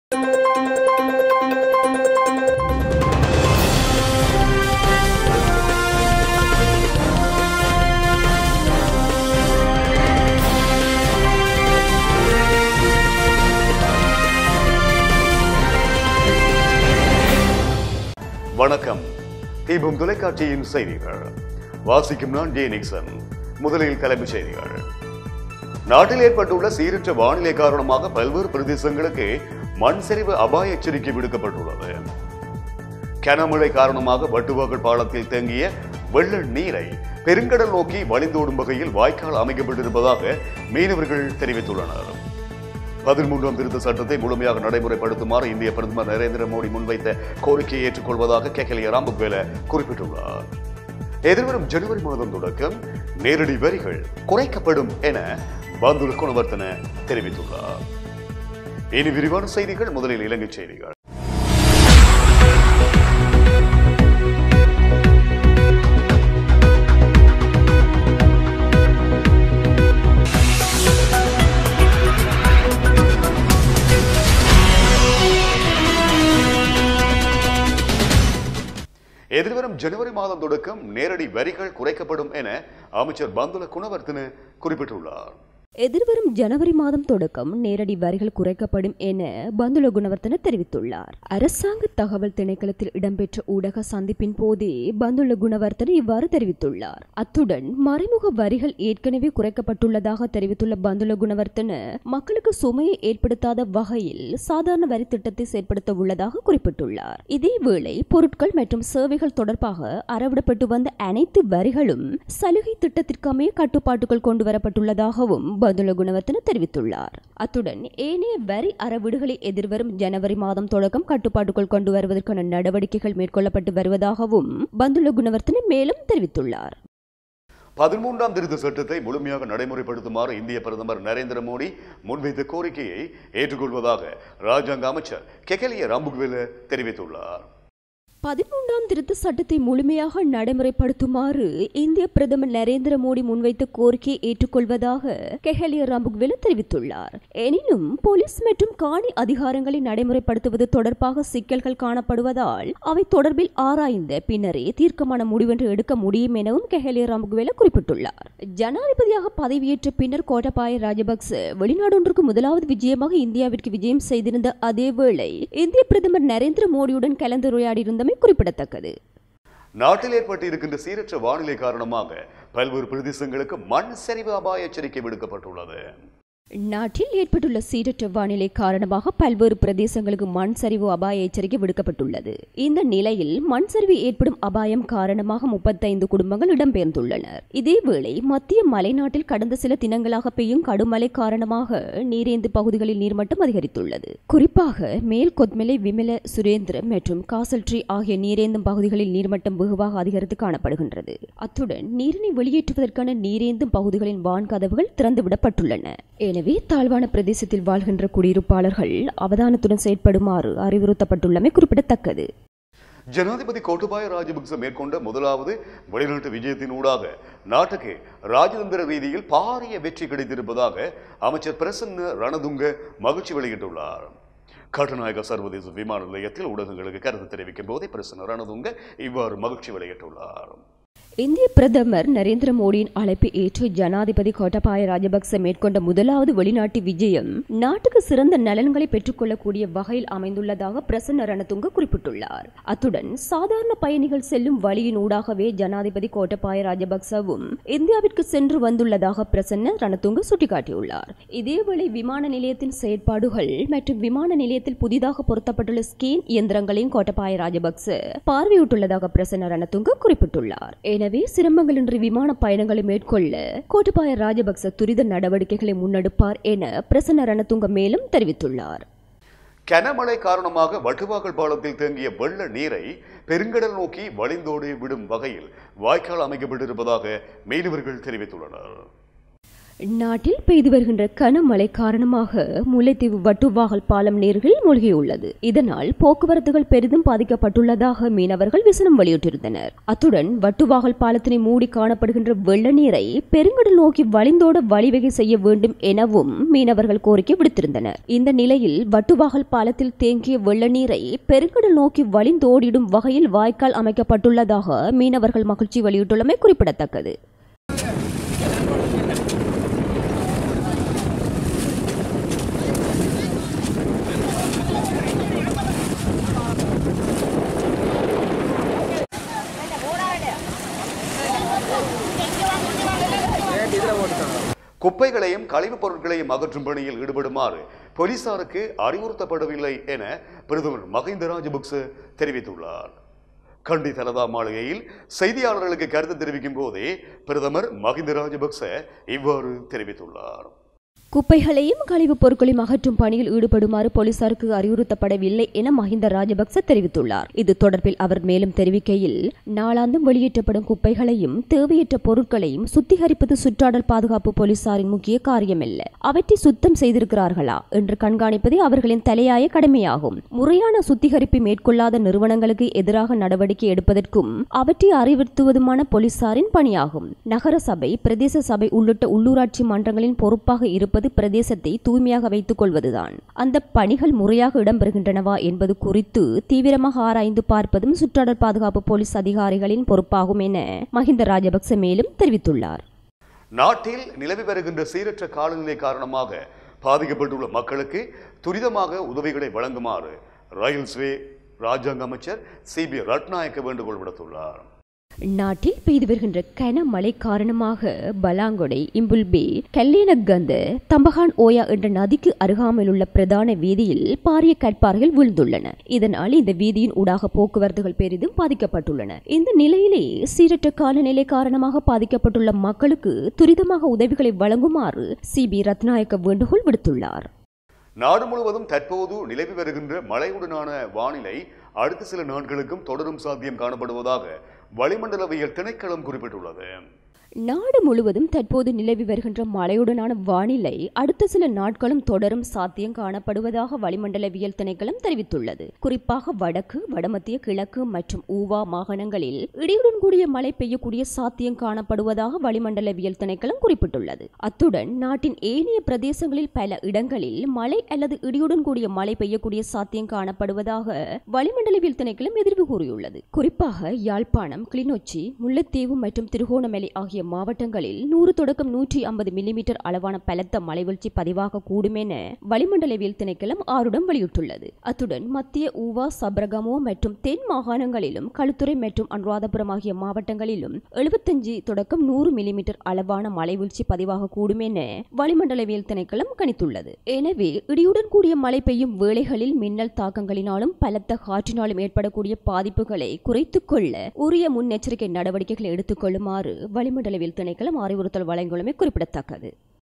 வணக்கம் தீபம் தொலைக்காட்சியின் செய்திகள் வாசிக்கும் நான் ஜே நிக்சன் முதலில் தலைப்புச் செய்திகள் நாட்டில் ஏற்பட்டுள்ள சீரற்ற வானிலை காரணமாக பல்வேறு பிரதேசங்களுக்கு மண் சரிவு அபாய எச்சரிக்கை விடுக்கப்பட்டுள்ளது கனமழை காரணமாக வட்டுவாக்கல் பாலத்தில் தேங்கிய வெள்ள நீரை பெருங்கடல் நோக்கி வழிந்தோடும் வகையில் வாய்க்கால் அமைக்கப்பட்டிருப்பதாக மீனவர்கள் தெரிவித்துள்ளனர் பதிமூன்றாம் திருத்த சட்டத்தை முழுமையாக நடைமுறைப்படுத்துமாறு இந்திய பிரதமர் நரேந்திர மோடி முன்வைத்த கோரிக்கையை ஏற்றுக்கொள்வதாக கேக்கலிய ராம்புக்வேல குறிப்பிட்டுள்ளார் எதிர்வரும் ஜனவரி மாதம் தொடக்கம் நேரடி வரிகள் குறைக்கப்படும் என பந்துல குணவர்த்தன தெரிவித்துள்ளார் இனி விரிவான செய்திகள் முதலில் இலங்கை செய்திகள் எதிர்வரும் ஜனவரி மாதம் தொடக்கம் நேரடி வரிகள் குறைக்கப்படும் என அமைச்சர் பந்துல குணவர்த்தன குறிப்பிட்டுள்ளார் எதிர்வரும் ஜனவரி மாதம் தொடக்கம் நேரடி வரிகள் குறைக்கப்படும் என பந்துல குணவர்த்தன தெரிவித்துள்ளார் அரசாங்க தகவல் திணைக்களத்தில் இடம்பெற்ற ஊடக சந்திப்பின் போதே பந்துல குணவர்த்தன இவ்வாறு தெரிவித்துள்ளார் அத்துடன் மறைமுக வரிகள் ஏற்கனவே குறைக்கப்பட்டுள்ளதாக தெரிவித்துள்ள பந்துல குணவர்த்தன மக்களுக்கு சுமையை ஏற்படுத்தாத வகையில் சாதாரண வரி திட்டத்தை செயற்படுத்த உள்ளதாக குறிப்பிட்டுள்ளார் இதேவேளை பொருட்கள் மற்றும் சேவைகள் தொடர்பாக அறவிடப்பட்டு வந்த அனைத்து வரிகளும் சலுகை திட்டத்திற்கமைய கட்டுப்பாட்டுக்குள் கொண்டு வரப்பட்டுள்ளதாகவும் பந்துல குணவர்த்தன தெரிவித்துள்ளார் அத்துடன் ஏனைய வரி அறவீடுகளை எதிர்வரும் ஜனவரி மாதம் தொடக்கம் கட்டுப்பாட்டுக்குள் கொண்டு வருவதற்கான நடவடிக்கைகள் மேற்கொள்ளப்பட்டு வருவதாகவும் பந்துல குணவர்த்தன மேலும் தெரிவித்துள்ளார் பதிமூன்றாம் திருத்த சட்டத்தை முழுமையாக நடைமுறைப்படுத்துமாறு இந்திய பிரதமர் நரேந்திர மோடி முன்வைத்த கோரிக்கையை ஏற்றுக்கொள்வதாக ராஜாங்க அமைச்சர் கெகலிய ராம்புக்வேல தெரிவித்துள்ளார் பதிமூன்றாம் திருத்த சட்டத்தை முழுமையாக நடைமுறைப்படுத்துமாறு இந்திய பிரதமர் நரேந்திர மோடி முன்வைத்த கோரிக்கையை ஏற்றுக்கொள்வதாக கெஹலிய ராம்புக்வெல தெரிவித்துள்ளார் எனினும் போலீஸ் மற்றும் காணி அதிகாரங்களை நடைமுறைப்படுத்துவது தொடர்பாக சிக்கல்கள் காணப்படுவதால் அவை தொடர்பில் ஆராய்ந்த பின்னரே தீர்க்கமான முடிவென்று எடுக்க முடியும் எனவும் கெஹலிய ராம்புக்வெல குறிப்பிட்டுள்ளார் ஜனாதிபதியாக பதவியேற்ற பின்னர் கோட்டபாய ராஜபக்ச வெளிநாடொன்றுக்கு முதலாவது விஜயமாக இந்தியாவிற்கு விஜயம் செய்திருந்த அதேவேளை இந்திய பிரதமர் நரேந்திர மோடியுடன் கலந்துரையாடியிருந்தமை குறிப்பிடத்தக்கது நாட்டில் ஏற்பட்டு இருக்கின்ற சீரற்ற வானிலை காரணமாக பல்வேறு பிரதேசங்களுக்கு மண் சரிவு அபாய எச்சரிக்கை விடுக்கப்பட்டுள்ளது நாட்டில் ஏற்பட்டுள்ள சீரற்ற வானிலை காரணமாக பல்வேறு பிரதேசங்களுக்கு மண் சரிவு அபாய எச்சரிக்கை விடுக்கப்பட்டுள்ளது இந்த நிலையில் மண் சரிவு ஏற்படும் அபாயம் காரணமாக முப்பத்தைந்து குடும்பங்கள் இடம்பெயர்ந்துள்ளனர் இதேவேளை மத்திய மலைநாட்டில் கடந்த சில தினங்களாக பெய்யும் கடுமழை காரணமாக நீரேந்து பகுதிகளில் நீர்மட்டம் அதிகரித்துள்ளது குறிப்பாக மேல் கொத்மலை விமல சுரேந்திர மற்றும் காசல் ட்ரீ ஆகிய நீரேந்தும் பகுதிகளில் நீர்மட்டம் வெகுவாக அதிகரித்து காணப்படுகின்றது அத்துடன் நீரினை வெளியேற்றுவதற்கான நீரேந்தும் பகுதிகளின் வான்கதவுகள் திறந்துவிடப்பட்டுள்ளன எனவே தாழ்வான பிரதேசத்தில் வாழ்கின்ற குடியிருப்பாளர்கள் அவதானத்துடன் செயற்படுமாறு அறிவுறுத்தப்பட்டுள்ளமை குறிப்பிடத்தக்கது ஜனாதிபதி கோட்டபாய ராஜபக்ச மேற்கொண்ட முதலாவது வெளிநாட்டு விஜயத்தினூடாக நாட்டுக்கு ராஜதந்திர ரீதியில் பாரிய வெற்றி கிடைத்திருப்பதாக அமைச்சர் பிரசன்ன ரணதுங்க மகிழ்ச்சி வெளியிட்டுள்ளார் கட்டுநாயக சர்வதேச விமான நிலையத்தில் ஊடகங்களுக்கு கருத்து தெரிவிக்கும் போதே பிரசன்ன ரணதுங்க இவ்வாறு மகிழ்ச்சி வெளியிட்டுள்ளார் இந்திய பிரதமர் நரேந்திர மோடியின் அழைப்பை ஏற்று ஜனாதிபதி கோட்டபாய ராஜபக்ச மேற்கொண்ட முதலாவது வெளிநாட்டு விஜயம் நாட்டுக்கு சிறந்த நலன்களை பெற்றுக்கொள்ளக்கூடிய வகையில் அமைந்துள்ளதாக பிரசன்ன ரணதுங்க குறிப்பிட்டுள்ளார் அத்துடன் சாதாரண பயணிகள் செல்லும் வழியின் ஊடாகவே ஜனாதிபதி கோட்டபாய ராஜபக்சவும் இந்தியாவிற்கு சென்று வந்துள்ளதாக பிரசன்ன ரணதுங்க சுட்டிக்காட்டியுள்ளார் இதேவேளை விமான நிலையத்தின் செயற்பாடுகள் மற்றும் விமான நிலையத்தில் புதிதாக பொருத்தப்பட்டுள்ள ஸ்கேன் இயந்திரங்களையும் கோட்டபாய ராஜபக்ச பார்வையிட்டுள்ளதாக பிரசன்ன ரணதுங்க குறிப்பிட்டுள்ளார் எனவே சிரமங்களின்றி விமான பயணங்களை மேற்கொள்ள கோட்டபாய ராஜபக்ச துரித நடவடிக்கைகளை முன்னெடுப்பார் என பிரசன்ன ரணதுங்க மேலும் தெரிவித்துள்ளார் கனமழை காரணமாக வட்டுவாக்கல் பாலத்தில் தேங்கிய வெள்ள நீரை பெருங்கடல் நோக்கி வழிந்தோடி விடும் வகையில் வாய்க்கால் அமைக்கப்பட்டிருப்பதாக மீனவர்கள் தெரிவித்துள்ளனர் நாட்டில் பெய்து வருகின்ற கனமழை காரணமாக முல்லைத்தீவு வட்டுவாகல் பாலம் நீரில் மூழ்கியுள்ளது இதனால் போக்குவரத்துகள் பெரிதும் பாதிக்கப்பட்டுள்ளதாக மீனவர்கள் விசனம் வெளியிட்டிருந்தனர் அத்துடன் வட்டுவாகல் பாலத்தினை மூடி காணப்படுகின்ற வெள்ள நீரை பெருங்கடல் நோக்கி வழிந்தோட வழிவகை செய்ய வேண்டும் எனவும் மீனவர்கள் கோரிக்கை விடுத்திருந்தனர் இந்த நிலையில் வட்டுவாகல் பாலத்தில் தேங்கிய வெள்ள நீரை பெருங்கடல் நோக்கி வழிந்தோடிடும் வகையில் வாய்க்கால் அமைக்கப்பட்டுள்ளதாக மீனவர்கள் மகிழ்ச்சி வெளியிட்டுள்ளமை குறிப்பிடத்தக்கது குப்பைகளையும் கழிவுப் பொருட்களையும் அகற்றும் பணியில் ஈடுபடுமாறு போலீசாருக்கு அறிவுறுத்தப்படவில்லை என பிரதமர் மஹிந்த ராஜபக்ச தெரிவித்துள்ளார் கண்டி தலதா மாளிகையில் செய்தியாளர்களுக்கு கருத்து தெரிவிக்கும் போதே பிரதமர் மஹிந்த ராஜபக்ச இவ்வாறு தெரிவித்துள்ளார் குப்பைகளையும் கழிவுப் பொருட்களையும் அகற்றும் பணியில் ஈடுபடுமாறு போலீசாருக்கு அறிவுறுத்தப்படவில்லை என மஹிந்த ராஜபக்ச தெரிவித்துள்ளார் இது தொடர்பில் அவர் மேலும் தெரிவிக்கையில் நாளாந்தம் வெளியேற்றப்படும் குப்பைகளையும் தேவையற்ற பொருட்களையும் சுத்திகரிப்பது சுற்றாடல் பாதுகாப்பு போலீசாரின் முக்கிய காரியமல்ல அவற்றை சுத்தம் செய்திருக்கிறார்களா என்று கண்காணிப்பதே அவர்களின் தலையாய கடமையாகும் முறையான சுத்திகரிப்பை மேற்கொள்ளாத நிறுவனங்களுக்கு எதிராக நடவடிக்கை எடுப்பதற்கும் அவற்றை அறிவுறுத்துவதுமான போலீசாரின் பணியாகும் நகர சபை பிரதேச சபை உள்ளிட்ட உள்ளூராட்சி மன்றங்களின் பொறுப்பாக இருப்பது பிரதேசத்தை தூய்மையாக வைத்துக் கொள்வதுதான் அந்த பணிகள் முறையாக இடம்பெறுகின்றனவா என்பது குறித்து தீவிரமாக ஆராய்ந்து பார்ப்பதும் சுற்றாடல் பாதுகாப்பு போலீஸ் அதிகாரிகளின் பொறுப்பாகும் என மஹிந்த ராஜபக்ச மேலும் தெரிவித்துள்ளார் நாட்டில் நிலவி வருகின்ற சீரற்ற காலநிலை காரணமாக பாதிக்கப்பட்டுள்ள மக்களுக்கு துரிதமாக உதவிகளை வழங்குமாறு ரயில்வே ராஜாங்க அமைச்சர் சி பி ரட்நாயக்க வேண்டுகோள் விடுத்துள்ளார் நாட்டில் பெய்து வருகின்ற கனமழை காரணமாக பலாங்கொடை இம்புல்பே கல்லேனகந்த தம்பகான் ஓயா என்ற நதிக்கு அருகாமையில் உள்ள பிரதான வீதியில் பாரிய கற்பாறைகள் விழுந்துள்ளன இதனால் இந்த வீதியின் ஊடாக போக்குவரத்துகள் பெரிதும் பாதிக்கப்பட்டுள்ளன இந்த நிலையிலே சீரற்ற காலநிலை காரணமாக பாதிக்கப்பட்டுள்ள மக்களுக்கு துரிதமாக உதவிகளை வழங்குமாறு சி பி ரத்நாயக்க வேண்டுகோள் விடுத்துள்ளார் நாடு முழுவதும் தற்போது நிலவி வருகின்ற மழையுடனான வானிலை அடுத்த சில நாட்களுக்கும் தொடரும் சாத்தியம் காணப்படுவதாக வளிமண்டலவியல் திணைக்களம் குறிப்பிட்டுள்ளது நாடு முழுவதும் தற்போது நிலவி வருகின்ற மழையுடனான வானிலை அடுத்த சில நாட்களும் தொடரும் சாத்தியம் காணப்படுவதாக வளிமண்டலவியல் திணைக்களம் தெரிவித்துள்ளது குறிப்பாக வடக்கு வடமத்திய கிழக்கு மற்றும் ஊவா மாகாணங்களில் இடியுடன் கூடிய மழை பெய்யக்கூடிய சாத்தியம் காணப்படுவதாக வளிமண்டலவியல் திணைக்களம் குறிப்பிட்டுள்ளது அத்துடன் நாட்டின் ஏனைய பிரதேசங்களில் பல இடங்களில் மழை அல்லது இடியுடன் கூடிய மழை பெய்யக்கூடிய சாத்தியம் காணப்படுவதாக வளிமண்டலவியல் திணைக்களம் எதிர்வு கூறியுள்ளது குறிப்பாக யாழ்ப்பாணம் கிளிநொச்சி முல்லைத்தீவு மற்றும் திருகோணமலை ஆகிய மாவட்டங்களில் நூறு தொடக்கம் நூற்றி ஐம்பது மில்லிமீட்டர் அளவான பலத்த மழைவீழ்ச்சி பதிவாக கூடும் என வளிமண்டலவியல் திணைக்களம் ஆருடம் வெளியிட்டுள்ளது அத்துடன் மத்திய ஊவா சபரகமோ மற்றும் தென் மாகாணங்களிலும் களுத்துறை மற்றும் அனுராதபுரம் ஆகிய மாவட்டங்களிலும் எழுபத்தஞ்சு தொடக்கம் நூறு மில்லிமீட்டர் அளவான மழைவீழ்ச்சி பதிவாக கூடும் என வளிமண்டலவியல் திணைக்களம் கணித்துள்ளது எனவே இடியுடன் கூடிய மழை பெய்யும் வேளைகளில் மின்னல் தாக்கங்களினாலும் பலத்த காற்றினாலும் ஏற்படக்கூடிய பாதிப்புகளை குறைத்துக் கொள்ள உரிய முன்னெச்சரிக்கை நடவடிக்கைகளை எடுத்துக் கொள்ளுமாறு வளிமண்டலவியல் திணைக்களம் அறிவுறுத்தல் வழங்கியுள்ளமை குறிப்பிடத்தக்கது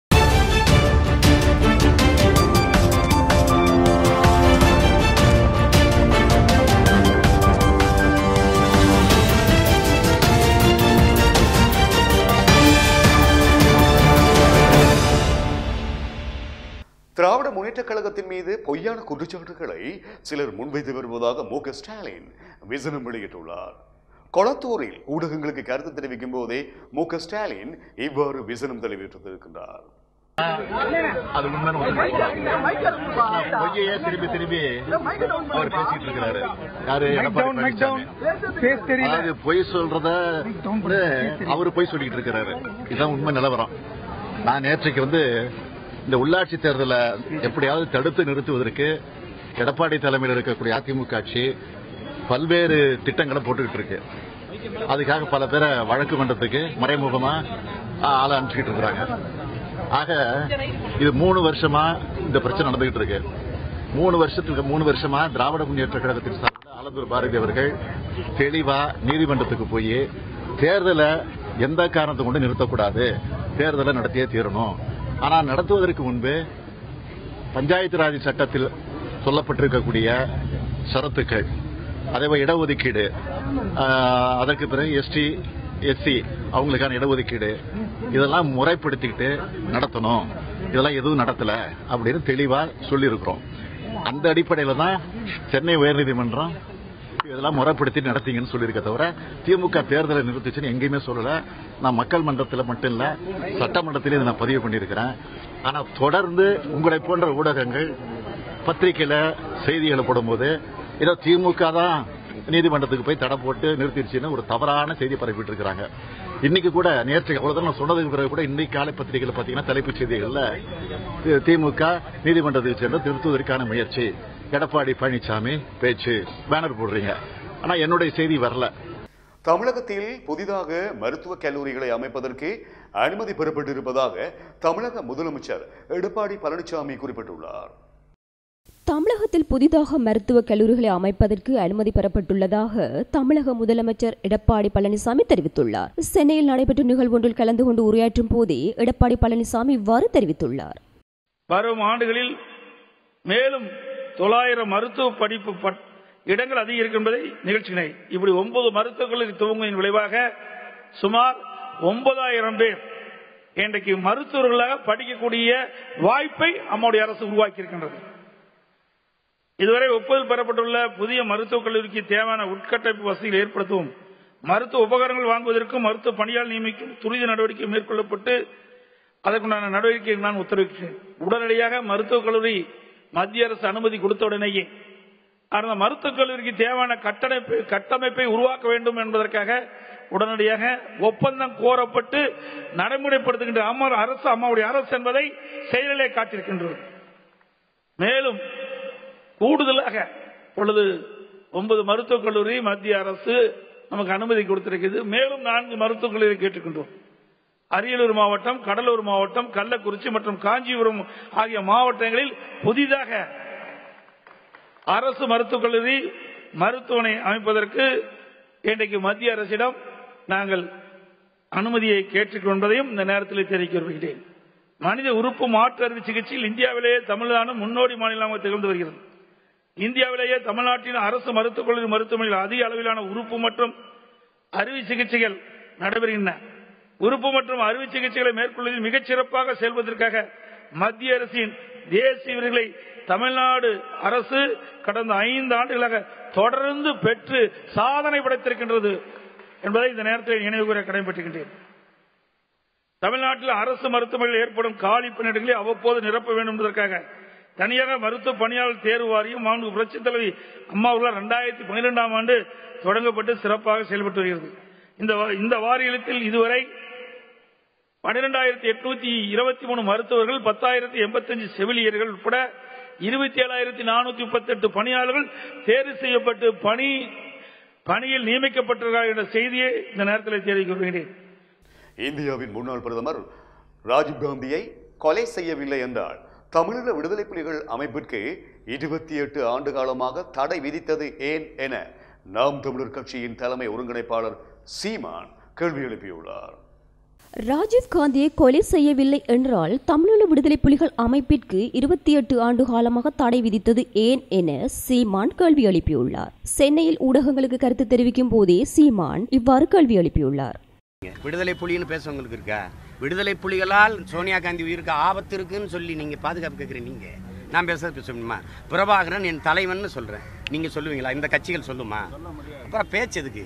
திராவிட முன்னேற்றக் கழகத்தின் மீது பொய்யான குற்றச்சாட்டுகளை சிலர் முன்வைத்து வருவதாக மு க ஸ்டாலின் விசனம் வெளியிட்டுள்ளார் கொளத்தூரில் ஊடகங்களுக்கு கருத்து தெரிவிக்கும் போதே மு க ஸ்டாலின் இவ்வாறு விசனம் தெரிவித்திருக்கின்றார் அது உண்மைன்னு ஒத்துக்கிறேன். ஆனா பொய்யையே திரும்பி திரும்பி அவர் பேசிட்டு இருக்கிறாரு யாரு எடப்பாடி பழனிசாமி அதாவது பொய் சொல்றத வந்து அவரு பொய் சொல்லிட்டு இருக்கிறாரு இதுதான் உண்மை நிலவரம் நான் நேற்றைக்கு வந்து இந்த உள்ளாட்சி தேர்தலை எப்படியாவது தடுத்து நிறுத்துவதற்கு எடப்பாடி தலைமையில் இருக்கக்கூடிய அதிமுக ஆட்சி பல்வேறு திட்டங்களை போட்டுக்கிட்டு இருக்கு அதுக்காக பல பேரை வழக்கு மன்றத்துக்கு மறைமுகமா ஆ, ஆளை அனுப்பிச்சுக்கிட்டு இருக்கிறாங்க ஆக இது மூணு வருஷமா இந்த பிரச்சனை நடந்துகிட்டு இருக்கு மூணு வருஷத்துக்கு மூணு வருஷமா திராவிட முன்னேற்ற கழகத்தின் சார்பில் ஆலந்தூர் பாரதி அவர்கள் தெளிவா நீதிமன்றத்துக்கு போய் தேர்தலை எந்த காரணத்தை கொண்டு நிறுத்தக்கூடாது தேர்தலை நடத்தியே தீரணும் ஆனா நடத்துவதற்கு முன்பு பஞ்சாயத்து ராஜ் சட்டத்தில் சொல்லப்பட்டிருக்கக்கூடிய ஷரத்துக்கள் அதேபோல் இடஒதுக்கீடு ஆஹ், அதற்கு பிறகு எஸ்டி எஸ்சி அவங்களுக்கான இடஒதுக்கீடு இதெல்லாம் முறைப்படுத்திக்கிட்டு நடத்தணும் இதெல்லாம் எதுவும் நடத்தல அப்படின்னு தெளிவா சொல்லியிருக்கிறோம் அந்த அடிப்படையில தான் சென்னை உயர்நீதிமன்றம் இதெல்லாம் முறைப்படுத்தி நடத்தீங்கன்னு சொல்லியிருக்க தவிர திமுக தேர்தலை நிறுத்துச்சுன்னு எங்கேயுமே சொல்லல நான் மக்கள் மன்றத்தில் மட்டும் இல்ல சட்டமன்றத்திலே இதை நான் பதிவு பண்ணியிருக்கிறேன் ஆனா தொடர்ந்து உங்களை போன்ற ஊடகங்கள் பத்திரிகையில செய்திகளை போடும்போது ஏதோ திமுக தான் நீதிமன்றத்துக்கு போய் தடை போட்டு நிறுத்திடுச்சுன்னு ஒரு தவறான செய்தி பரப்பிட்டு இருக்காங்க இன்னைக்கு கூட நேற்று அவ்வளவுதான் நான் சொன்னதுக்கு பிறகு கூட இன்னைக்கு காலை பத்திரிகையில் பாத்தீங்கன்னா தலைப்புச் செய்திகள்ல தி- திமுக நீதிமன்றத்துக்கு சென்று திருத்துவதற்கான முயற்சி எடப்பாடி பழனிசாமி பேச்சு பேனர் போடுறீங்க ஆனா என்னுடைய செய்தி வரல தமிழகத்தில் புதிதாக மருத்துவக் கல்லூரிகளை அமைப்பதற்கு அனுமதி பெறப்பட்டிருப்பதாக தமிழக முதலமைச்சர் எடப்பாடி பழனிசாமி குறிப்பிட்டுள்ளார் தமிழகத்தில் புதிதாக மருத்துவக் கல்லூரிகளை அமைப்பதற்கு அனுமதி பெறப்பட்டுள்ளதாக தமிழக முதலமைச்சர் எடப்பாடி பழனிசாமி தெரிவித்துள்ளார் சென்னையில் நடைபெற்ற நிகழ்வொன்றில் கலந்து கொண்டு உரையாற்றும் போதே எடப்பாடி பழனிசாமி இவ்வாறு தெரிவித்துள்ளார் வரும் ஆண்டுகளில் மேலும் தொள்ளாயிரம் மருத்துவ படிப்பு பட்- இடங்கள் அதிகரிக்கும் என்பதை நிகழ்ச்சியினை இப்படி ஒன்பது மருத்துவக் கல்லூரி துவங்குவதன் விளைவாக சுமார் ஒன்பதாயிரம் பேர் இன்றைக்கு மருத்துவர்களாக படிக்கக்கூடிய வாய்ப்பை நம்முடைய அரசு உருவாக்கி இருக்கின்றது இதுவரை ஒப்புதல் பெறப்பட்டுள்ள புதிய மருத்துவக் கல்லூரிக்கு தேவையான உட்கட்டமைப்பு வசதிகள் ஏற்படுத்தவும் மருத்துவ உபகரணங்கள் வாங்குவதற்கும் மருத்துவ பணியாளர் நியமிக்கும் துரித நடவடிக்கை மேற்கொள்ளப்பட்டு அதற்குண்டான நடவடிக்கை நான் உத்தரவிட்டேன் உடனடியாக மருத்துவக் கல்லூரி மத்திய அரசு அனுமதி கொடுத்த உடனேயே அந்த மருத்துவக் கல்லூரிக்கு தேவையான கட்டமைப்பு கட்டமைப்பை உருவாக்க வேண்டும் என்பதற்காக உடனடியாக ஒப்பந்தம் கோரப்பட்டு நடைமுறைப்படுத்துகின்ற அமர் அரசு அம்மாவுடைய அரசு என்பதை செயலிலே காட்டியிருக்கின்றது மேலும் கூடுதலாக பொழுது ஒன்பது மருத்துவக் கல்லூரி மத்திய அரசு நமக்கு அனுமதி கொடுத்திருக்கிறது மேலும் நான்கு மருத்துவக் கல்லூரி கேட்டுக்கின்றோம் அரியலூர் மாவட்டம் கடலூர் மாவட்டம் கள்ளக்குறிச்சி மற்றும் காஞ்சிபுரம் ஆகிய மாவட்டங்களில் புதிதாக அரசு மருத்துவக் கல்லூரி மருத்துவமனை அமைப்பதற்கு இன்றைக்கு மத்திய அரசிடம் நாங்கள் அனுமதியை கேட்டுக்கொண்டதையும் இந்த நேரத்தில் தெரிவிக்க விரும்புகிறேன் மனித உறுப்பு மாற்று அறுவை சிகிச்சையில் இந்தியாவிலேயே தமிழ்நாடு முன்னோடி மாநிலமாக திகழ்ந்து வருகிறது இந்தியாவிலேயே தமிழ்நாட்டின் அரசு மருத்துவக் கல்லூரி மருத்துவமனையில் அதிக அளவிலான உறுப்பு மற்றும் அறுவை சிகிச்சைகள் நடைபெறுகின்றன உறுப்பு மற்றும் அறுவை சிகிச்சைகளை மேற்கொள்வதில் மிகச் சிறப்பாக செயல்பதற்காக மத்திய அரசின் தேசிய விருதுகளை தமிழ்நாடு அரசு கடந்த ஐந்து ஆண்டுகளாக தொடர்ந்து பெற்று சாதனை படைத்திருக்கின்றது என்பதை இந்த நேரத்தில் நினைவு கூற கடமைப்பட்டிருக்கின்றேன் தமிழ்நாட்டில் அரசு மருத்துவமனையில் ஏற்படும் காலி பணியிடங்களை அவ்வப்போது நிரப்ப வேண்டும் என்பதற்காக தனியாக மருத்துவ பணியாளர் தேர்வு வாரியம் மாண்பு புரட்சித் தலைவி அம்மா அவர்களால் இரண்டாயிரத்தி பன்னிரெண்டாம் ஆண்டு தொடங்கப்பட்டு சிறப்பாக செயல்பட்டு வருகிறது இந்த வா- இந்த வாரியத்தில் இதுவரை பன்னிரெண்டாயிரத்தி எட்நூத்தி இருபத்தி மூணு மருத்துவர்கள் பத்தாயிரத்தி எண்பத்தஞ்சு செவிலியர்கள் உட்பட இருபத்தி ஏழாயிரத்தி நானூத்தி முப்பத்தி எட்டு பணியாளர்கள் தேர்வு செய்யப்பட்டு பணி பணியில் நியமிக்கப்பட்டிருக்கிறார்கள் என்ற செய்தியை இந்த நேரத்தில் தெரிவிக்க விரும்புகிறேன் இந்தியாவின் முன்னாள் பிரதமர் ராஜீவ்காந்தியை கொலை செய்யவில்லை என்றால் தமிழீழ விடுதலை புலிகள் அமைப்பிற்கு இருபத்தி எட்டு ஆண்டு காலமாக தடை விதித்தது ஏன் என நாம் தமிழர் கட்சியின் தலைமை ஒருங்கிணைப்பாளர் சீமான் கேள்வி எழுப்பியுள்ளார் ராஜீவ் காந்தியை கொலை செய்யவில்லை என்றால் தமிழீழ விடுதலை புலிகள் அமைப்பிற்கு இருபத்தி எட்டு ஆண்டு காலமாக தடை விதித்தது ஏன் என சீமான் கேள்வி எழுப்பியுள்ளார் சென்னையில் ஊடகங்களுக்கு கருத்து தெரிவிக்கும் போதே சீமான் இவ்வாறு கேள்வி எழுப்பியுள்ளார் விடுதலை புலின்னு பேசுறவங்களுக்கு இருக்கா விடுதலை புலிகளால் சோனியா காந்தி உயிருக்கு ஆபத்து இருக்குன்னு சொல்லி நீங்க பாதுகாப்பு கேட்குறீங்க நீங்க நான் பேசுறது பேசணுமா பிரபாகரன் என் தலைவன் சொல்றேன் நீங்க சொல்லுவீங்களா இந்த கட்சிகள் சொல்லுமா அப்புறம் பேச்சு எதுக்கு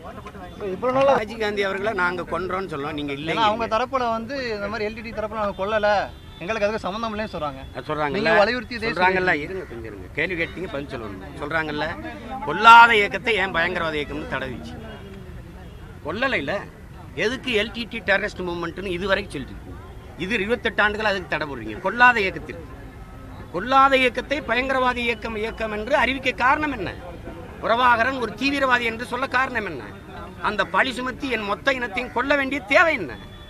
ராஜீவ் காந்தி அவர்களை நாங்க கொன்றோம்னு சொல்லுவோம் நீங்க ஏன்னா அவங்க இல்லைங்க தரப்புல வந்து இந்த மாதிரி எல்டிடி தரப்புல நாங்க கொல்லல எங்களுக்கு அதுக்கு சம்மந்தம் இல்லைன்னு சொல்றாங்க சொல்றாங்கல்ல நீங்க வலியுறுத்தி இதே சொல்றாங்கல்ல இருங்க கொஞ்சம் இருங்க கேள்வி கேட்டீங்க பதில் சொல்லணும் சொல்றாங்கல்ல கொல்லாத இயக்கத்தை ஏன் பயங்கரவாத இயக்கம்னு தடவிச்சு கொல்லலை இல்ல எதுக்கு எல்டிடி டெரரிஸ்ட் மூவ்மெண்ட்னு இது வரைக்கும் சொல்லிட்டு இருக்கீங்க இது இருபத்தெட்டு ஆண்டுகள் அதுக்கு தடை போடுறீங்க கொல்லாத இயக்கத்திற்கு கொல்லாத இயக்கத்தை பயங்கரவாத இயக்கம் இயக்கம் என்று அறிவிக்க காரணம் என்ன பிரபாகரன் ஒரு தீவிரவாதி என்று சொல்ல காரணம் என்ன அந்த பழி சுமத்தி என் மொத்த இனத்தையும் கொல்ல வேண்டிய தேவை என்ன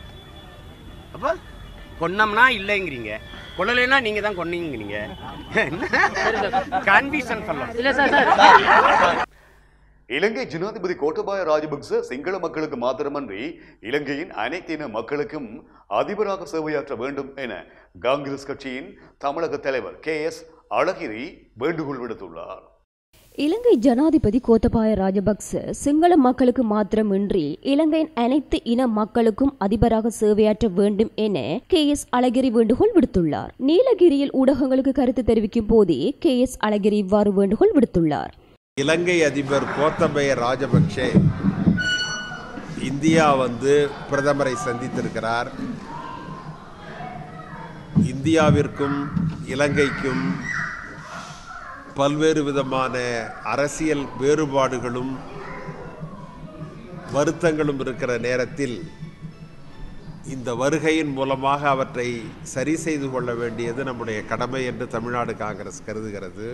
அப்போ கொன்னம்னா இல்லைங்கிறீங்க கொல்லலைன்னா நீங்க தான் கொன்னீங்கிறீங்க கன்ஃபியூஷன் சொல்லலாம் இலங்கை ஜனாதிபதி கோட்டபாய ராஜபக்ச சிங்கள மக்களுக்கு மாத்திரமன்றி இலங்கையின் அனைத்தின மக்களுக்கும் அதிபராக சேவையாற்ற வேண்டும் என காங்கிரஸ் கட்சியின் தமிழக தலைவர் கே எஸ் அழகிரி வேண்டுகோள் விடுத்துள்ளார் இலங்கை ஜனாதிபதி கோத்தபாய ராஜபக்ச சிங்கள மக்களுக்கு மாத்திரமின்றி இலங்கையின் அனைத்து இன மக்களுக்கும் அதிபராக சேவையாற்ற வேண்டும் என கே எஸ் அழகிரி வேண்டுகோள் விடுத்துள்ளார் நீலகிரியில் ஊடகங்களுக்கு கருத்து தெரிவிக்கும் போதே கே எஸ் அழகிரி இவ்வாறு வேண்டுகோள் விடுத்துள்ளார் இலங்கை அதிபர் கோத்தபய ராஜபக்ஷே இந்தியா வந்து பிரதமரை சந்தித்திருக்கிறார் இந்தியாவிற்கும் இலங்கைக்கும் பல்வேறு விதமான அரசியல் வேறுபாடுகளும் வருத்தங்களும் இருக்கிற நேரத்தில் இந்த வருகையின் மூலமாக அவற்றை சரி செய்து கொள்ள வேண்டியது நம்முடைய கடமை என்று தமிழ்நாடு காங்கிரஸ் கருதுகிறது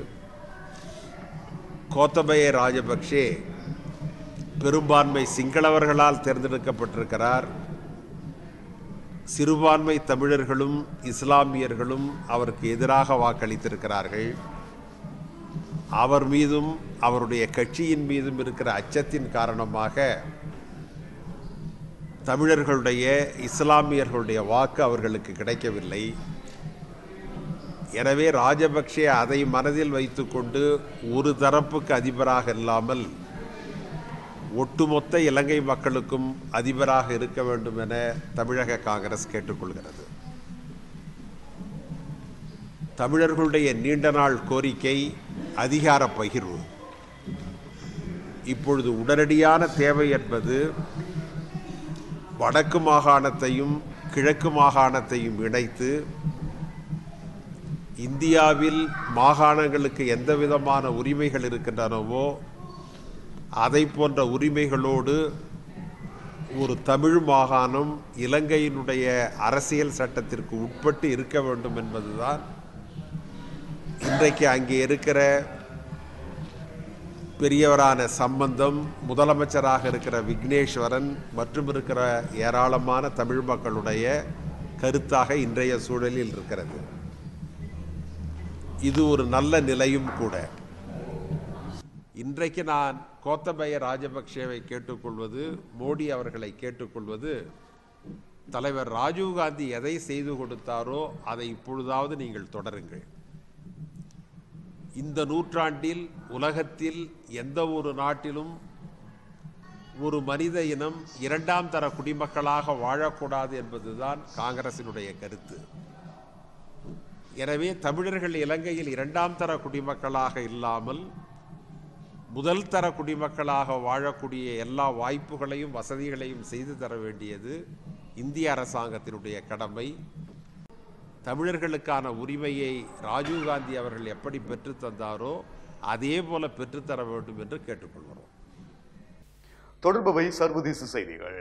கோத்தபய ராஜபக்ஷே பெரும்பான்மை சிங்களவர்களால் தேர்ந்தெடுக்கப்பட்டிருக்கிறார் சிறுபான்மை தமிழர்களும் இஸ்லாமியர்களும் அவருக்கு எதிராக வாக்களித்திருக்கிறார்கள் அவர் மீதும் அவருடைய கட்சியின் மீதும் இருக்கிற அச்சத்தின் காரணமாக தமிழர்களுடைய இஸ்லாமியர்களுடைய வாக்கு அவர்களுக்கு கிடைக்கவில்லை எனவே ராஜபக்ஷே அதை மனதில் வைத்துக்கொண்டு ஒரு தரப்புக்கு அதிபராக இல்லாமல் ஒட்டுமொத்த இலங்கை மக்களுக்கும் அதிபராக இருக்க வேண்டும் என தமிழக காங்கிரஸ் கேட்டுக்கொள்கிறது தமிழர்களுடைய நீண்ட நாள் கோரிக்கை அதிகார பகிர்வு இப்பொழுது உடனடியான தேவை என்பது வடக்கு மாகாணத்தையும் கிழக்கு மாகாணத்தையும் இணைத்து இந்தியாவில் மாகாணங்களுக்கு எந்த விதமான உரிமைகள் இருக்கின்றனவோ அதை போன்ற உரிமைகளோடு ஒரு தமிழ் மாகாணம் இலங்கையினுடைய அரசியல் சட்டத்திற்கு உட்பட்டு இருக்க வேண்டும் என்பதுதான் இன்றைக்கு அங்கே இருக்கிற பெரியவரான சம்பந்தம் முதலமைச்சராக இருக்கிற விக்னேஸ்வரன் மற்றும் இருக்கிற ஏராளமான தமிழ் மக்களுடைய கருத்தாக இன்றைய சூழலில் இருக்கிறது இது ஒரு நல்ல நிலையும் கூட இன்றைக்கு நான் கோத்தபய ராஜபக்சேவை கேட்டுக்கொள்வது மோடி அவர்களை கேட்டுக்கொள்வது தலைவர் ராஜீவ்காந்தி எதை செய்து கொடுத்தாரோ அதை இப்பொழுதாவது நீங்கள் தொடருங்கள் இந்த நூற்றாண்டில் உலகத்தில் எந்த ஒரு நாட்டிலும் ஒரு மனித இனம் இரண்டாம் தர குடிமக்களாக வாழக்கூடாது என்பதுதான் காங்கிரசினுடைய கருத்து எனவே தமிழர்கள் இலங்கையில் இரண்டாம் தர குடிமக்களாக இல்லாமல் முதல் தர குடிமக்களாக வாழக்கூடிய எல்லா வாய்ப்புகளையும் வசதிகளையும் செய்து தர வேண்டியது இந்திய அரசாங்கத்தினுடைய கடமை தமிழர்களுக்கான உரிமையை ராஜீவ்காந்தி அவர்கள் எப்படி பெற்று தந்தாரோ அதே போல பெற்றுத்தர வேண்டும் என்று கேட்டுக்கொள்கிறோம் தொடர்பவை சர்வதேச செய்திகள்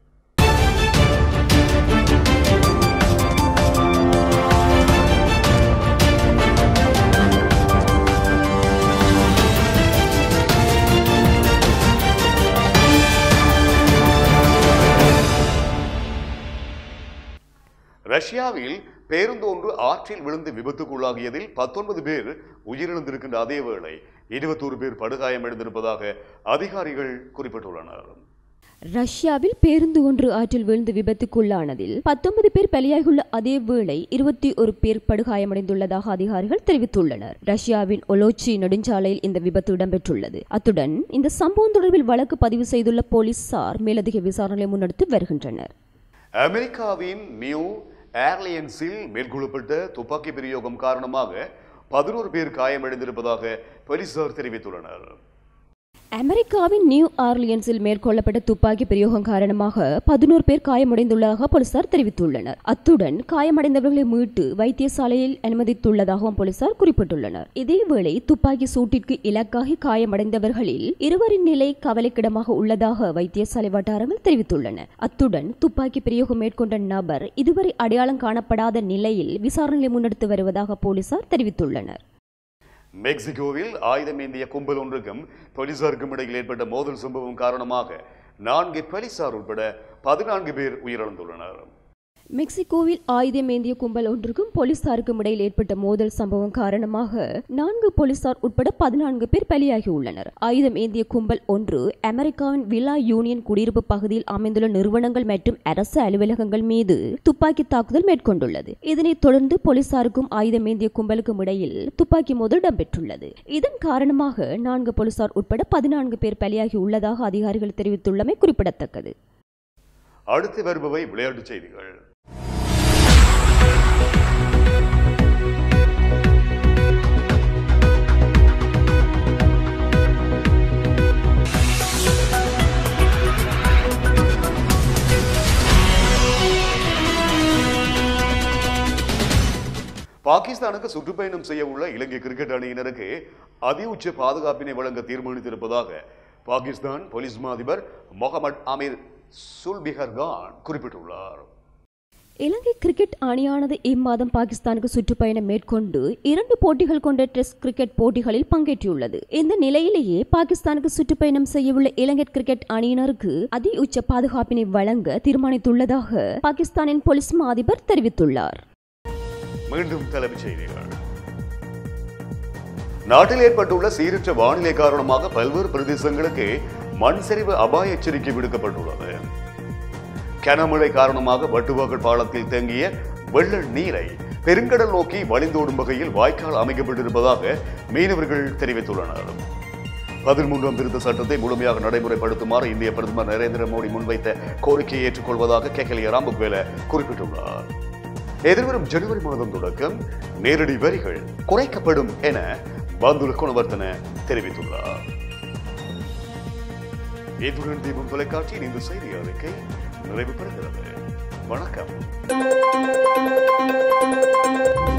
ரஷ்யாவில் பேருந்து ஒன்று ஆற்றில் விழுந்து விபத்துக்குள்ளாகியதில் பத்தொன்பது பேர் உயிரிழந்திருக்கின்ற அதே வேளை இருபத்தோரு பேர் படுகாயமடைந்திருப்பதாக அதிகாரிகள் குறிப்பிட்டுள்ளனர் ரஷ்யாவில் பேருந்து ஒன்று ஆற்றில் விழுந்து விபத்துக்குள்ளானதில் பத்தொன்பது பேர் பலியாகியுள்ள அதே வேளை இருபத்தி ஒரு பேர் படுகாயமடைந்துள்ளதாக அதிகாரிகள் தெரிவித்துள்ளனர் ரஷ்யாவின் ஒலோச்சி நெடுஞ்சாலையில் இந்த விபத்து இடம்பெற்றுள்ளது அத்துடன் இந்த சம்பவம் தொடர்பில் வழக்கு பதிவு செய்துள்ள போலீசார் மேலதிக விசாரணை முன்னெடுத்து வருகின்றனர் அமெரிக்காவின் நியூ ஏர்லைன்ஸில் மேற்கொள்ளப்பட்ட துப்பாக்கி பிரயோகம் காரணமாக பதினோரு பேர் காயமடைந்திருப்பதாக போலீசார் தெரிவித்துள்ளனர் அமெரிக்காவின் நியூ ஆர்லியன்ஸில் மேற்கொள்ளப்பட்ட துப்பாக்கி பிரயோகம் காரணமாக பதினோரு பேர் காயமடைந்துள்ளதாக போலீசார் தெரிவித்துள்ளனர் அத்துடன் காயமடைந்தவர்களை மீட்டு வைத்தியசாலையில் அனுமதித்துள்ளதாகவும் போலீசார் குறிப்பிட்டுள்ளனர் இதேவேளை துப்பாக்கி சூட்டிற்கு இலக்காகி காயமடைந்தவர்களில் இருவரின் நிலை கவலைக்கிடமாக உள்ளதாக வைத்தியசாலை வட்டாரங்கள் தெரிவித்துள்ளன அத்துடன் துப்பாக்கி பிரயோகம் மேற்கொண்ட நபர் இதுவரை அடையாளம் காணப்படாத நிலையில் விசாரணை முன்னெடுத்து வருவதாக போலீசார் தெரிவித்துள்ளனர் மெக்சிகோவில் ஆயுதம் ஏந்திய கும்பல் ஒன்றுக்கும் போலீசாருக்கும் இடையில் ஏற்பட்ட மோதல் சம்பவம் காரணமாக நான்கு போலீசார் உட்பட பதினான்கு பேர் உயிரிழந்துள்ளனர் மெக்சிகோவில் ஆயுதம் ஏந்திய கும்பல் ஒன்றுக்கும் போலீசாருக்கும் இடையில் ஏற்பட்ட மோதல் சம்பவம் காரணமாக நான்கு போலீசார் உட்பட பதினான்கு பேர் பலியாகியுள்ளனர் ஆயுதம் ஏந்திய கும்பல் ஒன்று அமெரிக்காவின் விலா யூனியன் குடியிருப்பு பகுதியில் அமைந்துள்ள நிறுவனங்கள் மற்றும் அரசு அலுவலகங்கள் மீது துப்பாக்கி தாக்குதல் மேற்கொண்டுள்ளது இதனைத் தொடர்ந்து போலீசாருக்கும் ஆயுதம் ஏந்திய கும்பலுக்கும் இடையில் துப்பாக்கி மோதல் இடம்பெற்றுள்ளது இதன் காரணமாக நான்கு போலீசார் உட்பட பதினான்கு பேர் பலியாகி உள்ளதாக அதிகாரிகள் தெரிவித்துள்ளமை குறிப்பிடத்தக்கது அடுத்து வருபவை விளையாட்டுச் செய்திகள் பாகிஸ்தானுக்கு சுற்றுப்பயணம் செய்ய உள்ள இலங்கை கிரிக்கெட் அணியினருக்கு அதி உச்ச பாதுகாப்பினை வழங்க தீர்மானித்திருப்பதாக பாகிஸ்தான் போலீஸ் மா அதிபர் முகமது அமீர் சுல்பிகர் கான் குறிப்பிட்டுள்ளார் இலங்கை கிரிக்கெட் அணியானது இம்மாதம் பாகிஸ்தானுக்கு சுற்றுப்பயணம் மேற்கொண்டு இரண்டு போட்டிகள் கொண்ட டெஸ்ட் கிரிக்கெட் போட்டிகளில் பங்கேற்றுள்ளது இந்த நிலையிலேயே பாகிஸ்தானுக்கு சுற்றுப்பயணம் செய்யவுள்ள இலங்கை கிரிக்கெட் அணியினருக்கு அதி உச்ச பாதுகாப்பினை வழங்க தீர்மானித்துள்ளதாக பாகிஸ்தானின் போலீஸ் மா அதிபர் தெரிவித்துள்ளார் மீண்டும் தலைப்புச் செய்திகள் நாட்டில் ஏற்பட்டுள்ள சீரற்ற வானிலை காரணமாக பல்வேறு பிரதேசங்களுக்கு மண் சரிவு அபாய எச்சரிக்கை விடுக்கப்பட்டுள்ளது கனமழை காரணமாக வட்டுவாக்கல் பாலத்தில் தேங்கிய வெள்ள நீரை பெருங்கடல் நோக்கி வழிந்தோடும் வகையில் வாய்க்கால் அமைக்கப்பட்டிருப்பதாக மீனவர்கள் தெரிவித்துள்ளனர் பதிமூன்றாம் திருத்த சட்டத்தை முழுமையாக நடைமுறைப்படுத்துமாறு இந்திய பிரதமர் நரேந்திர மோடி முன்வைத்த கோரிக்கையை ஏற்றுக்கொள்வதாக கேகலிய ராம்புக்வேல குறிப்பிட்டுள்ளார் எதிர்வரும் ஜனவரி மாதம் தொடக்கம் நேரடி வரிகள் குறைக்கப்படும் என பந்துல குணவர்த்தன தெரிவித்துள்ளார் இத்துடன் தீபம் தொலைக்காட்சியின் இந்த செய்தி அறிக்கை நிறைவு பெறுகிறது வணக்கம்